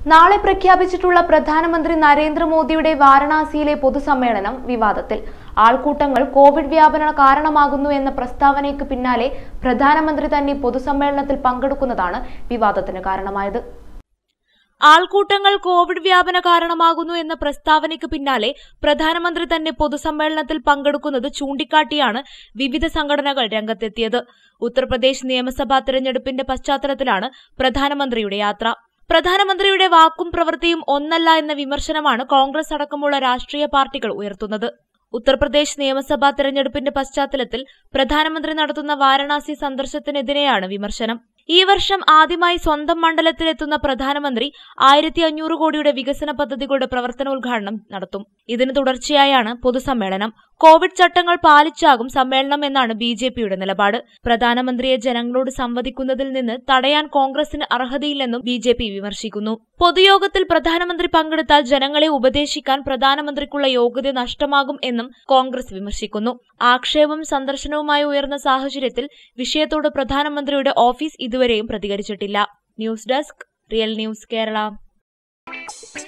നാളെ പ്രഖ്യാപിച്ചിട്ടുള്ള പ്രധാനമന്ത്രി നരേന്ദ്രമോദിയുടെ വാരണാസിയിലെ പൊതുസമ്മേളനം വിവാദത്തിൽ ആൾക്കൂട്ടങ്ങൾ കോവിഡ് വ്യാപന കാരണമാകുന്നു എന്ന പ്രസ്താവനയ്ക്ക് പിന്നാലെ പ്രധാനമന്ത്രി തന്നെ പൊതുസമ്മേളനത്തിൽ പങ്കെടുക്കുന്നതാണ് വിവാദത്തിന് കാരണമായത് ആൾക്കൂട്ടങ്ങൾ കോവിഡ് വ്യാപന കാരണമാകുന്നു എന്ന പ്രസ്താവനയ്ക്ക് പിന്നാലെ പ്രധാനമന്ത്രി തന്നെ പൊതുസമ്മേളനത്തിൽ പങ്കെടുക്കുന്നത് ചൂണ്ടിക്കാട്ടിയാണ് വിവിധ സംഘടനകൾ രംഗത്തെത്തിയത് ഉത്തർപ്രദേശ് നിയമസഭാ തെരഞ്ഞെടുപ്പിന്റെ പശ്ചാത്തലത്തിലാണ് പ്രധാനമന്ത്രിയുടെ യാത്ര പ്രധാനമന്ത്രിയുടെ വാക്കും പ്രവൃത്തിയും ഒന്നല്ല എന്ന വിമർശനമാണ് കോൺഗ്രസ് അടക്കമുള്ള രാഷ്ട്രീയ പാർട്ടികൾ ഉയർത്തുന്നത് ഉത്തർപ്രദേശ് നിയമസഭാ തെരഞ്ഞെടുപ്പിന്റെ പശ്ചാത്തലത്തിൽ പ്രധാനമന്ത്രി നടത്തുന്ന വാരണാസി സന്ദർശനത്തിനെതിരെയാണ് വിമർശനം ഈ വർഷം ആദ്യമായി സ്വന്തം മണ്ഡലത്തിലെത്തുന്ന പ്രധാനമന്ത്രി ആയിരത്തി അഞ്ഞൂറ് കോടിയുടെ വികസന പദ്ധതികളുടെ പ്രവർത്തനോദ്ഘാടനം നടത്തും ഇതിന് തുടർച്ചയായാണ് പൊതുസമ്മേളനം കോവിഡ് ചട്ടങ്ങൾ പാലിച്ചാകും സമ്മേളനം എന്നാണ് ബി ജെ പിയുടെ നിലപാട് പ്രധാനമന്ത്രിയെ ജനങ്ങളോട് സംവദിക്കുന്നതിൽ നിന്ന് തടയാൻ കോൺഗ്രസിന് അർഹതയില്ലെന്നും ബി ജെ പി വിമർശിക്കുന്നു പൊതുയോഗത്തിൽ പ്രധാനമന്ത്രി പങ്കെടുത്താൽ ജനങ്ങളെ ഉപദേശിക്കാൻ പ്രധാനമന്ത്രിക്കുള്ള യോഗ്യത നഷ്ടമാകും എന്നും കോൺഗ്രസ് വിമർശിക്കുന്നു ആക്ഷേപം സന്ദർശനവുമായി ഉയർന്ന സാഹചര്യത്തിൽ വിഷയത്തോട് പ്രധാനമന്ത്രിയുടെ ഓഫീസ് ഇതുവരെയും പ്രതികരിച്ചിട്ടില്ല news desk real news Kerala